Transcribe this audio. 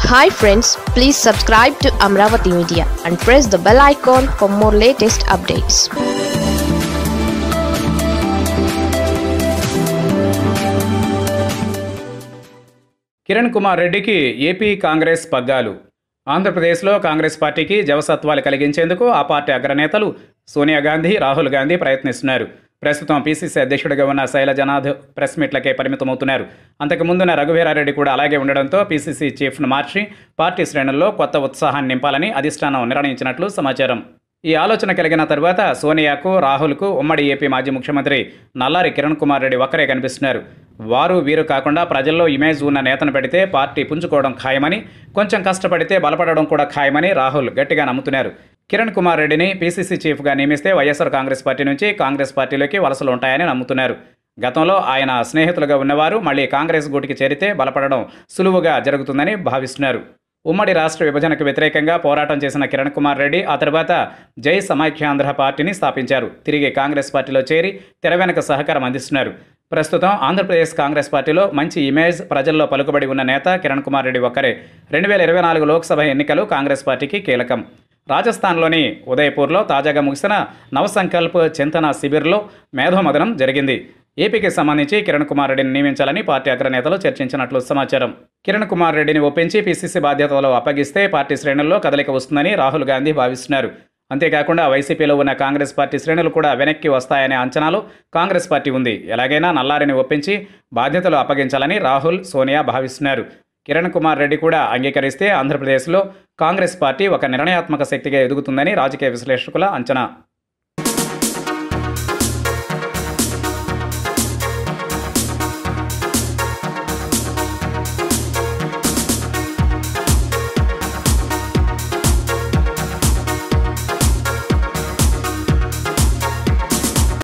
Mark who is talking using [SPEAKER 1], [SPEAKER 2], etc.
[SPEAKER 1] hi friends please subscribe to Amaravati media and press the bell icon for more latest updates
[SPEAKER 2] Kiran Kumar రెడ్డికి AP Congress పగ్గాలు ఆంధ్రప్రదేశ్లో కాంగ్రెస్ పార్టీకి జవసత్వాలు కలిగించేందుకు ఆ పార్టీ అగ్రనేతలు సోనియా గాంధీ రాహుల్ గాంధీ ప్రయత్నిస్తున్నారు ప్రస్తుతం పీసీసీ అధ్యక్షుడిగా ఉన్న శైలజనాథ్ ప్రెస్ మీట్లకే పరిమితమవుతున్నారు అంతకుముందున రఘువీరారెడ్డి కూడా అలాగే ఉండడంతో పీసీసీ చీఫ్ను మార్చి పార్టీ శ్రేణుల్లో కొత్త ఉత్సాహాన్ని నింపాలని అధిష్టానం నిర్ణయించినట్లు సమాచారం ఈ ఆలోచన కలిగిన తరువాత సోనియాకు రాహుల్కు ఉమ్మడి ఏపీ మాజీ ముఖ్యమంత్రి నల్లారి కిరణ్ కుమార్ రెడ్డి ఒక్కరే కనిపిస్తున్నారు వారు వీరు కాకుండా ప్రజల్లో ఇమేజ్ ఉన్న నేతను పెడితే పార్టీ పుంజుకోవడం ఖాయమని కొంచెం కష్టపడితే బలపడడం కూడా ఖాయమని రాహుల్ గట్టిగా నమ్ముతున్నారు కిరణ్ కుమార్ రెడ్డిని పీసీసీ చీఫ్గా నియమిస్తే వైఎస్ఆర్ కాంగ్రెస్ పార్టీ నుంచి కాంగ్రెస్ పార్టీలోకి వలసలు ఉంటాయని నమ్ముతున్నారు గతంలో ఆయన స్నేహితులుగా ఉన్నవారు మళ్ళీ కాంగ్రెస్ గూటికి చేరితే బలపడడం సులువుగా జరుగుతుందని భావిస్తున్నారు ఉమ్మడి రాష్ట్ర విభజనకు వ్యతిరేకంగా పోరాటం చేసిన కిరణ్ కుమార్ రెడ్డి ఆ తర్వాత జై సమైక్యాంధ్ర పార్టీని స్థాపించారు తిరిగి కాంగ్రెస్ పార్టీలో చేరి తెర వెనక సహకారం అందిస్తున్నారు ప్రస్తుతం ఆంధ్రప్రదేశ్ కాంగ్రెస్ పార్టీలో మంచి ఇమేజ్ ప్రజల్లో పలుకుబడి ఉన్న నేత కిరణ్ కుమార్ రెడ్డి ఒక్కరే రెండు వేల ఇరవై నాలుగు లోక్సభ ఎన్నికలు కాంగ్రెస్ పార్టీకి కీలకం రాజస్థాన్లోని ఉదయపూర్లో తాజాగా ముగిసిన నవసంకల్ప్ చింతన శిబిర్లో మేధోమదనం జరిగింది ఏపీకి సంబంధించి కిరణ్ కుమార్ రెడ్డిని నియమించాలని పార్టీ అగ్రనేతలు చర్చించినట్లు సమాచారం కిరణ్ కుమార్ రెడ్డిని ఒప్పించి పీసీసీ బాధ్యతలు అప్పగిస్తే పార్టీ శ్రేణుల్లో కదలిక వస్తుందని రాహుల్ గాంధీ భావిస్తున్నారు అంతేకాకుండా వైసీపీలో ఉన్న కాంగ్రెస్ పార్టీ శ్రేణులు కూడా వెనక్కి వస్తాయనే అంచనాలు కాంగ్రెస్ పార్టీ ఉంది ఎలాగైనా నల్లారిని ఒప్పించి బాధ్యతలు అప్పగించాలని రాహుల్ సోనియా భావిస్తున్నారు కిరణ్ కుమార్ రెడ్డి కూడా అంగీకరిస్తే ఆంధ్రప్రదేశ్లో కాంగ్రెస్ పార్టీ ఒక నిర్ణయాత్మక శక్తిగా ఎదుగుతుందని రాజకీయ విశ్లేషకుల అంచనా